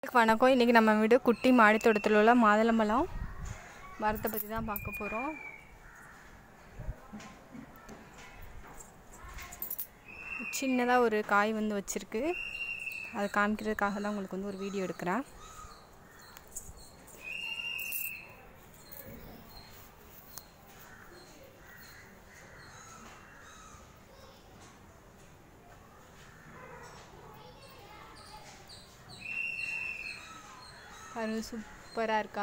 எல்லாருக்கும் வணக்கம் இன்றைக்கி நம்ம வீடு குட்டி மாடித்தோட்டத்தில் உள்ள மாதுளம்பழம் மரத்தை பற்றி தான் பார்க்க போகிறோம் சின்னதாக ஒரு காய் வந்து வச்சுருக்கு அதை காமிக்கிறதுக்காக தான் உங்களுக்கு வந்து ஒரு வீடியோ எடுக்கிறேன் பாருங்க சூப்பராக இருக்கா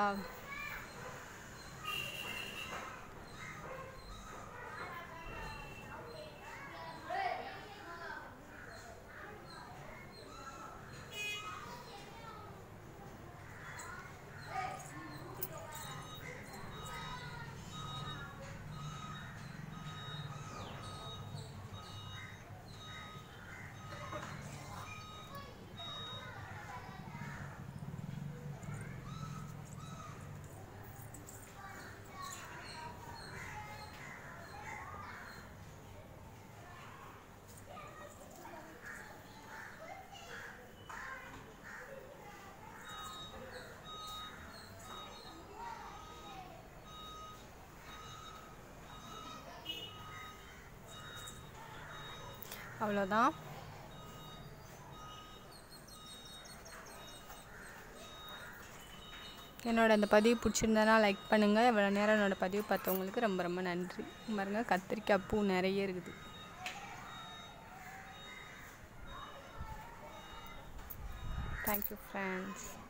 அவ்வளோதான் என்னோட அந்த பதிவு பிடிச்சிருந்தனா லைக் பண்ணுங்கள் இவ்வளோ நேரம் என்னோடய பதிவு பார்த்தவங்களுக்கு ரொம்ப ரொம்ப நன்றி பாருங்க கத்திரிக்காய் பூ நிறைய இருக்குது தேங்க்யூ ஃப்ரெண்ட்ஸ்